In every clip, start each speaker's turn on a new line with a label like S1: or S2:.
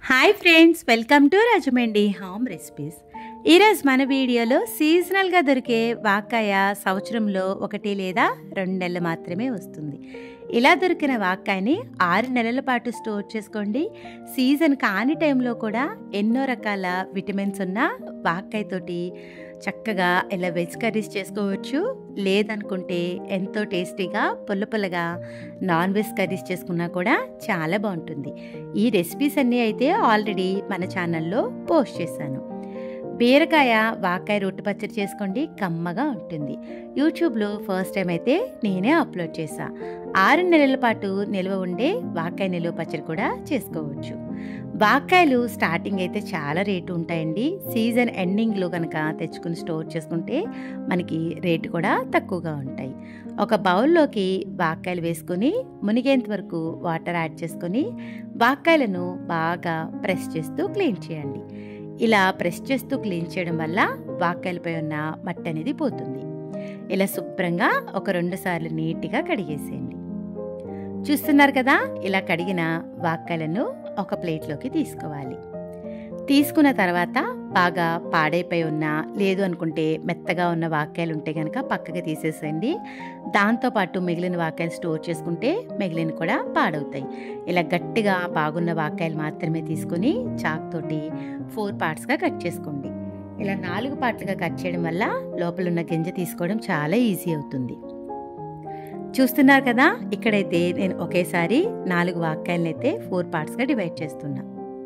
S1: hi friends welcome to Rajahmundry home recipes ఈరోజు మన వీడియోలో సీజనల్గా దొరికే వాకాయ సంవత్సరంలో ఒకటి లేదా రెండు నెలలు మాత్రమే వస్తుంది ఇలా దొరికిన వాకాయని ఆరు నెలల పాటు స్టోర్ చేసుకోండి సీజన్ కాని టైంలో కూడా ఎన్నో రకాల విటమిన్స్ ఉన్న వాకాయతోటి చక్కగా ఇలా వెజ్ కర్రీస్ చేసుకోవచ్చు లేదనుకుంటే ఎంతో టేస్టీగా పుల్ల పుల్లగా నాన్ వెజ్ కర్రీస్ చేసుకున్నా కూడా చాలా బాగుంటుంది ఈ రెసిపీస్ అన్నీ అయితే ఆల్రెడీ మన ఛానల్లో పోస్ట్ చేశాను బీరకాయ వాకాయ రొట్టె పచ్చడి చేసుకోండి కమ్మగా ఉంటుంది యూట్యూబ్లో ఫస్ట్ టైం అయితే నేనే అప్లోడ్ చేశా ఆరు నెలల పాటు నిల్వ ఉండే వాకాయ నిల్వ పచ్చడి కూడా చేసుకోవచ్చు వాకాయలు స్టార్టింగ్ అయితే చాలా రేటు ఉంటాయండి సీజన్ ఎండింగ్లో కనుక తెచ్చుకుని స్టోర్ చేసుకుంటే మనకి రేటు కూడా తక్కువగా ఉంటాయి ఒక బౌల్లోకి వాకాయలు వేసుకొని మునిగేంత వరకు వాటర్ యాడ్ చేసుకొని వాకాయలను బాగా ప్రెస్ చేస్తూ క్లీన్ చేయండి ఇలా ప్రెస్ చేస్తూ క్లీన్ చేయడం వల్ల వాకాయలపై ఉన్న మట్టి అనేది పోతుంది ఇలా శుభ్రంగా ఒక రెండు సార్లు నీట్గా కడిగేసేయండి చూస్తున్నారు కదా ఇలా కడిగిన వాకాయలను ఒక ప్లేట్లోకి తీసుకోవాలి తీసుకున్న తర్వాత బాగా పాడైపోయి ఉన్న లేదు అనుకుంటే మెత్తగా ఉన్న వాక్యాలు ఉంటే కనుక పక్కకి తీసేసేయండి దాంతోపాటు మిగిలిన వాక్యాలు స్టోర్ చేసుకుంటే మిగిలిన కూడా పాడవుతాయి ఇలా గట్టిగా బాగున్న వాక్యాలు మాత్రమే తీసుకొని చాక్ తోటి ఫోర్ పార్ట్స్గా కట్ చేసుకోండి ఇలా నాలుగు పార్ట్లుగా కట్ చేయడం వల్ల లోపల ఉన్న గింజ తీసుకోవడం చాలా ఈజీ అవుతుంది చూస్తున్నారు కదా ఇక్కడైతే నేను ఒకేసారి నాలుగు వాక్యాలను అయితే ఫోర్ పార్ట్స్గా డివైడ్ చేస్తున్నా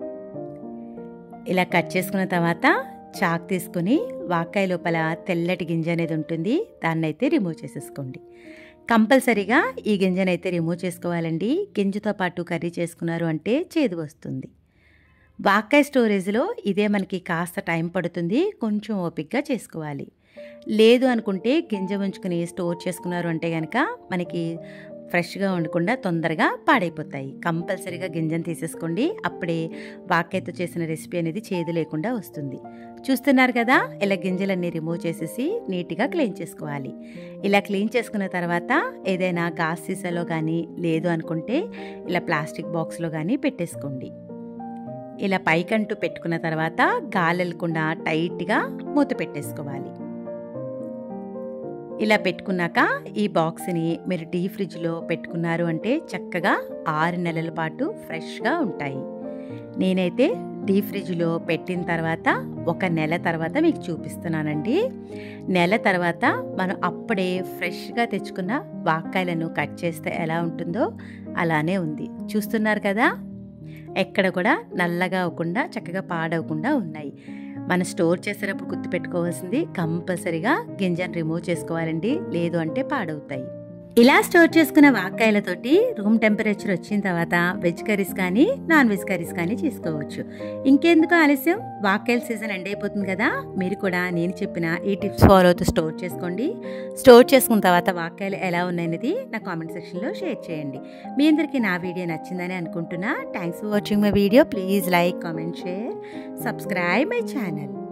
S1: ఇలా కట్ చేసుకున్న తర్వాత చాక్ తీసుకుని వాకాయ లోపల తెల్లటి గింజ అనేది ఉంటుంది దాన్ని అయితే రిమూవ్ చేసేసుకోండి కంపల్సరీగా ఈ గింజనైతే రిమూవ్ చేసుకోవాలండి గింజతో పాటు కర్రీ చేసుకున్నారు అంటే చేదు వస్తుంది వాకాయ స్టోరేజ్లో ఇదే మనకి కాస్త టైం పడుతుంది కొంచెం ఓపిక్గా చేసుకోవాలి లేదు అనుకుంటే గింజ ఉంచుకుని స్టోర్ చేసుకున్నారు అంటే కనుక మనకి ఫ్రెష్గా ఉండకుండా తొందరగా పాడైపోతాయి కంపల్సరీగా గింజను తీసేసుకోండి అప్పుడే వాకాయతో చేసిన రెసిపీ అనేది చేదు లేకుండా వస్తుంది చూస్తున్నారు కదా ఇలా గింజలన్నీ రిమూవ్ చేసేసి నీట్గా క్లీన్ చేసుకోవాలి ఇలా క్లీన్ చేసుకున్న తర్వాత ఏదైనా గాస్ సీసాలో కానీ లేదు అనుకుంటే ఇలా ప్లాస్టిక్ బాక్స్లో కానీ పెట్టేసుకోండి ఇలా పైకంటూ పెట్టుకున్న తర్వాత గాలెలకుండా టైట్గా మూత పెట్టేసుకోవాలి ఇలా పెట్టుకున్నాక ఈ బాక్స్ని మీరు డీ ఫ్రిడ్జ్లో పెట్టుకున్నారు అంటే చక్కగా ఆరు నెలల పాటు ఫ్రెష్గా ఉంటాయి నేనైతే డీ ఫ్రిడ్జ్లో పెట్టిన తర్వాత ఒక నెల తర్వాత మీకు చూపిస్తున్నానండి నెల తర్వాత మనం అప్పుడే ఫ్రెష్గా తెచ్చుకున్న వాక్కాయలను కట్ చేస్తే ఎలా ఉంటుందో అలానే ఉంది చూస్తున్నారు కదా ఎక్కడ కూడా నల్లగా అవ్వకుండా చక్కగా పాడవకుండా ఉన్నాయి మనం స్టోర్ చేసేటప్పుడు గుర్తుపెట్టుకోవాల్సింది కంపల్సరీగా గింజను రిమూవ్ చేసుకోవాలండి లేదు అంటే పాడవుతాయి ఇలా స్టోర్ చేసుకున్న వాక్కాయలతోటి రూమ్ టెంపరేచర్ వచ్చిన తర్వాత వెజ్ కర్రీస్ కానీ నాన్ వెజ్ కర్రీస్ కానీ చేసుకోవచ్చు ఇంకెందుకు ఆలస్యం వాక్కాయల సీజన్ ఎండ్ అయిపోతుంది కదా మీరు కూడా నేను చెప్పిన ఈ టిప్స్ ఫాలో అవుతూ స్టోర్ చేసుకోండి స్టోర్ చేసుకున్న తర్వాత వాక్కాయలు ఎలా ఉన్నాయనేది నా కామెంట్ సెక్షన్లో షేర్ చేయండి మీ అందరికీ నా వీడియో నచ్చిందని అనుకుంటున్నా thanks for watching my video please like comment share subscribe my channel